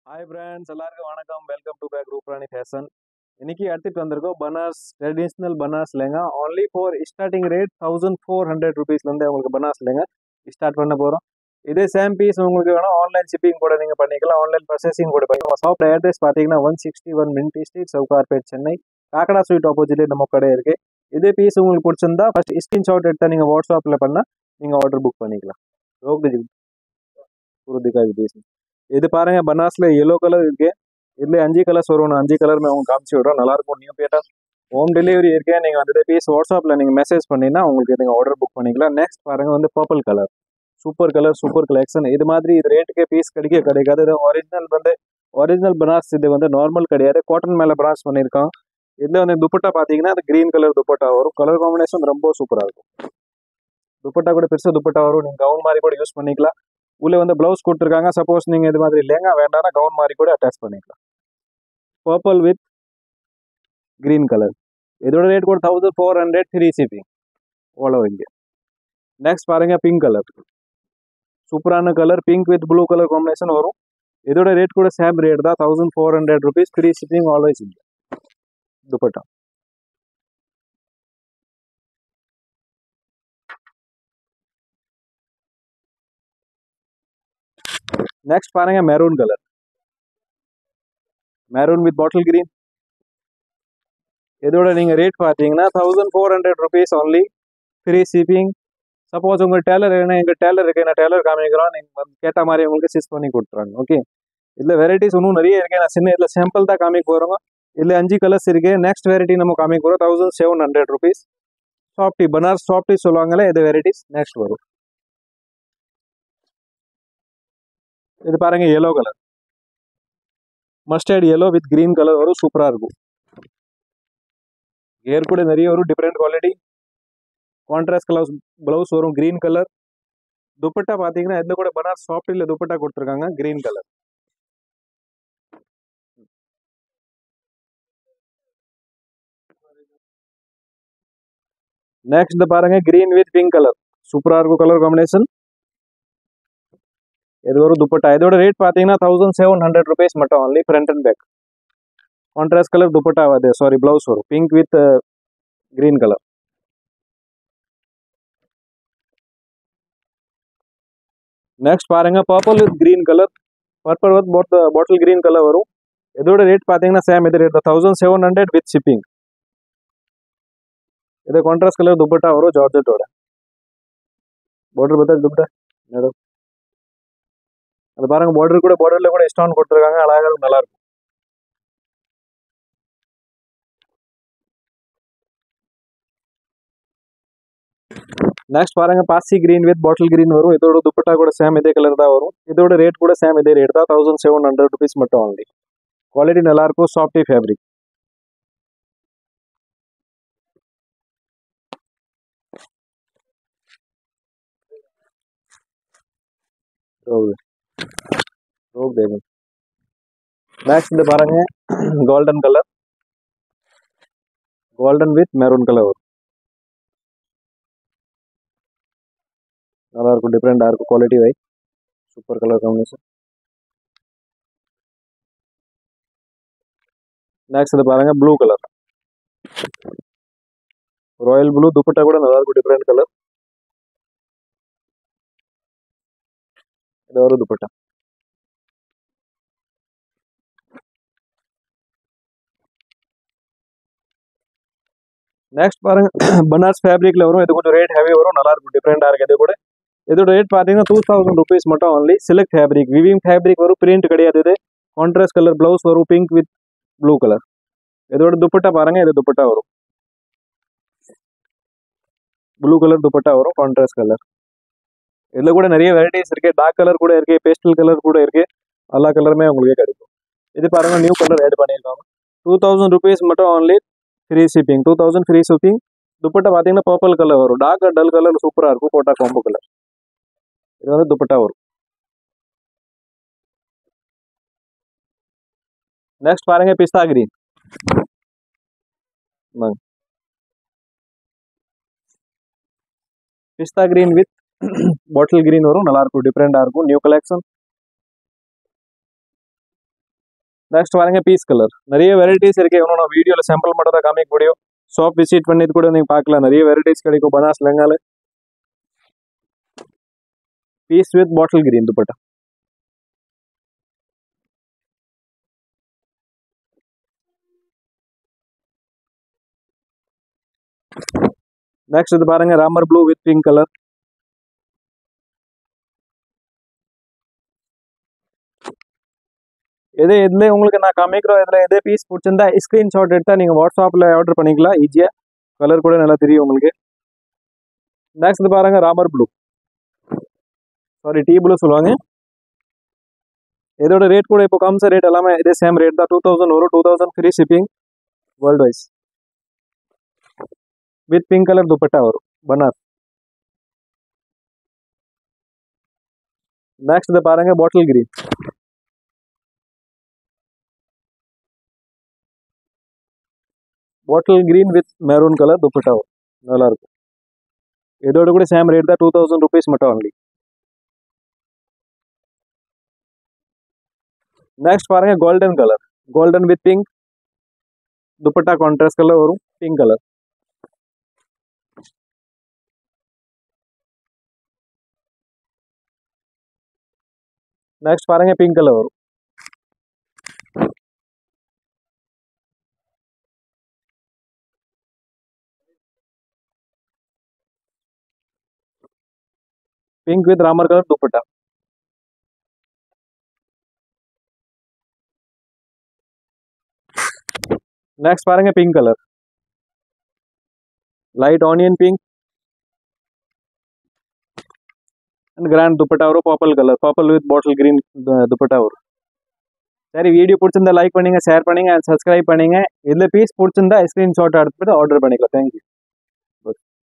hi friends எல்லாருக்கும் வணக்கம் welcome to back Rooprani fashion இன்னைக்கு எடுத்துட்டு வந்திருக்கோம் Banaras traditional Banaras lehenga only for starting rate thousand four hundred ருபீஸ்லேருந்து உங்களுக்கு பனாஸ் லெங்க ஸ்டார்ட் பண்ண போகிறோம் இதே சேம் பீஸ் உங்களுக்கு வேணும் ஆன்லைன் ஷிப்பிங் கூட நீங்கள் பண்ணிக்கலாம் ஆன்லைன் ப்ரொசஸிங் கூட பண்ணிக்கலாம் ஷாப் அட்ரஸ் பார்த்தீங்கன்னா one sixty one Mint Street Sowcarpet Chennai Kakada sweet ஆப்போசிட்லேயே நம்ம கடை இருக்குது இதே பீஸ் உங்களுக்கு பிடிச்சிருந்தா ஃபர்ஸ்ட் ஸ்க்ரீன்ஷாட் எடுத்தால் நீங்கள் வாட்ஸ்அப்பில் பண்ணால் நீங்கள் ஆர்டர் புக் பண்ணிக்கலாம் ஓகே ஜி पूरा दिखाई दे इसमें இது பாருங்க பனாஸ்ல எல்லோ கலர் இருக்கு இதுல அஞ்சு கலர்ஸ் வரும் நான் அஞ்சு கலர் உங்களுக்கு காமிச்சு விடுறோம் நல்லா இருக்கும் நியூ பேட்டா ஹோம் டெலிவரி இருக்கு நீங்க வந்து பீஸ் வாட்ஸ்அப்ல நீங்க மெசேஜ் பண்ணீங்கன்னா உங்களுக்கு நீங்க ஆர்டர் புக் பண்ணிக்கலாம் நெக்ஸ்ட் பாருங்க வந்து purple colour super colour super collection இது மாதிரி இது ரேட்டுக்கே பீஸ் கிடைக்க கிடைக்காது இது ஒரிஜினல் வந்து ஒரிஜினல் பனாஸ் இது வந்து நார்மல் கிடையாது காட்டன் மேல பிராஸ் பண்ணியிருக்கோம் இதுல வந்து துப்பட்டா பாத்தீங்கன்னா அது கிரீன் கலர் துப்பட்டா வரும் கலர் காம்பினேஷன் ரொம்ப சூப்பரா இருக்கும் துப்பட்டா கூட பெருசா துப்பட்டா வரும் நீங்க கவுன் மாதிரி கூட யூஸ் பண்ணிக்கலாம் உள்ள வந்து பிளவுஸ் கொடுத்துருக்காங்க சப்போஸ் நீங்க இது மாதிரி லேங்கா வேண்டாம்னா கவுன் மாதிரி கூட அட்டாச் பண்ணிக்கலாம் பர்பிள் வித் கிரீன் கலர் இதோட ரேட் கூட thousand four hundred free shipping அவ்வளோ இங்கே நெக்ஸ்ட் பாருங்க பிங்க் கலர் சூப்பரான colour pink with blue colour combination வரும் இதோட ரேட் கூட சேம் ரேட் தான் thousand four hundred rupees free shipping always இங்கே துப்பட்டா நெக்ஸ்ட் பாருங்க maroon colour maroon with bottle green இதோட நீங்கள் ரேட் பார்த்தீங்கன்னா thousand four hundred rupees only free shipping suppose உங்கள் டேலர் என்ன எங்கள் டேலர் இருக்கு நான் டேலர் காமிக்கிறோம் நீங்கள் கேட்ட மாதிரி உங்களுக்கு ஸ்டிச் பண்ணி கொடுத்துறாங்க ஓகே இதில் வெரைட்டிஸ் இன்னும் நிறைய இருக்கு நான் சின்ன இதில் சாம்பிள் தான் காமிக்க போகிறோம் இதில் அஞ்சு கலர்ஸ் இருக்கு நெக்ஸ்ட் வெரைட்டி நம்ம காமிக்க போகிறோம் thousand seven hundred rupees softy Banaras softy சொல்லுவாங்கல்ல இது வெரைட்டிஸ் நெக்ஸ்ட் வரும் இது பாருங்க yellow colour mustard yellow with green colour வரும் சூப்பராக இருக்கும் ஏர் கூட நிறைய வரும் different quality contrast colour blouse வரும் கிரீன் கலர் துப்பட்டா பார்த்தீங்கன்னா இதில் கூட பனாரஸ் சாஃப்டில் துப்பட்டா கொடுத்துருக்காங்க கிரீன் கலர் நெக்ஸ்ட் பாருங்க கிரீன் வித் பிங்க் கலர் சூப்பராக இருக்கும் கலர் காம்பினேஷன் இது ஒரு துப்பட்டா இதோட ரேட் பார்த்தீங்கன்னா தௌசண்ட் செவன் ஹண்ட்ரட் ருபீஸ் மட்டும் only front and back contrast colour dupatta அது சாரி ப்ளவுஸ் வரும் pink with green colour next பாருங்க purple with green colour purple with bottle green colour வரும் இதோட ரேட் பார்த்தீங்கன்னா சேம் இது rate thousand seven hundred with shipping இது contrast colour dupatta வரும் ஜார்ஜெட்டோட பார்டர் பார்த்தா துப்பட்டா மேடம் அது பாருங்க பார்டர் கூட பார்டர்ல கூட ஸ்டோன் கொடுத்துருக்காங்க அழகா இருக்கும், நல்லா இருக்கும் நெக்ஸ்ட் பாருங்க பாசி கிரீன் வித் பாட்டில் கிரீன் வரும் இதோட துப்பட்டா கூட சேம் இதே கலர் தான் வரும் இதோட ரேட் கூட சேம் இதே ரேட் தான் தௌசண்ட் செவன் ஹண்ட்ரட் ருபீஸ் மட்டும் ஒன்லி குவாலிட்டி நல்லா இருக்கும் சாஃப்டி ஃபேப்ரிக் ரோப் தேவன் நெக்ஸ்ட் இந்த பாருங்க golden colour golden with maroon colour வரும் நல்லா இருக்கும் டிஃப்ரெண்டாக இருக்கும் quality wise super colour combination next இது பாருங்க blue colour royal blue dupatta கூட நல்லா இருக்கும் டிஃப்ரெண்ட் கலர் இது ஒரு துப்பட்டா நெக்ஸ்ட் பாருங்க பனாஸ் ஃபேப்ரிக்ல வரும் இது கொஞ்சம் ரேட் ஹெவி வரும் நல்லா இருக்கும் டிஃப்ரெண்டா இருக்கு இது கூட இதோட ரேட் பார்த்தீங்கன்னா டூ தௌசண்ட் ருபீஸ் மட்டும் only select fabric weaving fabric வரும் பிரிண்ட் கிடையாது இது கான்ட்ராஸ்ட் கலர் பிளவுஸ் வரும் பிங்க் வித் ப்ளூ கலர் இதோட துப்பட்டா பாருங்க இது துப்பட்டா வரும் ப்ளூ கலர் துப்பட்டா வரும் கான்ட்ராஸ்ட் கலர் இதில் கூட நிறைய வெரைட்டிஸ் இருக்கு டார்க் கலர் கூட இருக்கு பேஸ்டல் கலர் கூட இருக்கு எல்லா கலருமே உங்களுக்கு கிடைக்கும் இது பாருங்க நியூ கலர் ஆட் பண்ணியிருக்காங்க டூ தௌசண்ட் ருபீஸ் மட்டும் only free shipping two thousand free shipping dupatta பார்த்தீங்கன்னா பர்பிள் கலர் வரும் டார்க் டல் கலர் சூப்பராக இருக்கும் கோட்டா காம்போ கலர் இது வந்து துப்பட்டா வரும் நெக்ஸ்ட் பாருங்க pista green pista green with bottle green வரும் நல்லா இருக்கும் டிஃப்ரெண்டாக இருக்கும் நியூ கலெக்ஷன் நெக்ஸ்ட் பாருங்க பீஸ் கலர் நிறைய வெரைட்டிஸ் இருக்கு இன்னும் நான் வீடியோவில் சாம்பிள் மட்டும் தான் காமிக்க முடியும் ஷாப் விசிட் பண்ணிட்டு கூட நீங்கள் பார்க்கலாம் நிறைய வெரைட்டிஸ் கிடைக்கும் பனாஸ் லெங்கால peach with bottle green dupatta next இது பாருங்க Ramar blue with pink colour எது இதுல உங்களுக்கு நான் காமிக்கிறோம் இதுல எதே பீஸ் பிடிச்சிருந்தா ஸ்கிரீன்ஷாட் எடுத்தா நீங்க வாட்ஸ்அப்ல ஆர்டர் பண்ணிக்கலாம் ஈஸியா கலர் கூட நல்லா தெரியும் உங்களுக்கு நெக்ஸ்ட் இது பாருங்க Ramar blue sorry T blue சொல்லுவாங்க இதோட ரேட் கூட இப்போ கம்ச ரேட் எல்லாமே இதே சேம் ரேட் தான் டூ தௌசண்ட் வரும் two thousand free shipping world wise with pink colour dupatta வரும் பனாஸ் நெக்ஸ்ட் இது பாருங்க bottle green bottle green with maroon colour dupatta வரும் நல்லா இருக்கும் இதோட கூட சேம் ரேட் தான் டூ தௌசண்ட் ருபீஸ் மட்டும் ஒன்லி நெக்ஸ்ட் பாருங்க golden colour golden with pink dupatta contrast colour வரும் பிங்க் கலர் நெக்ஸ்ட் பாருங்க பிங்க் கலர் வரும் pink with Ramar colour dupatta next பாருங்க pink colour light onion pink and grand dupatta வரும் purple colour purple with bottle green dupatta வரும் சரி video பிடிச்சிருந்தா like பண்ணுங்க share பண்ணுங்க அண்ட் சப்ஸ்கிரைப் பண்ணுங்க இதில் பீஸ் பிடிச்சிருந்தா ஸ்க்ரீன்ஷாட் எடுத்துட்டு ஆர்டர் பண்ணிக்கலாம் தேங்க்யூ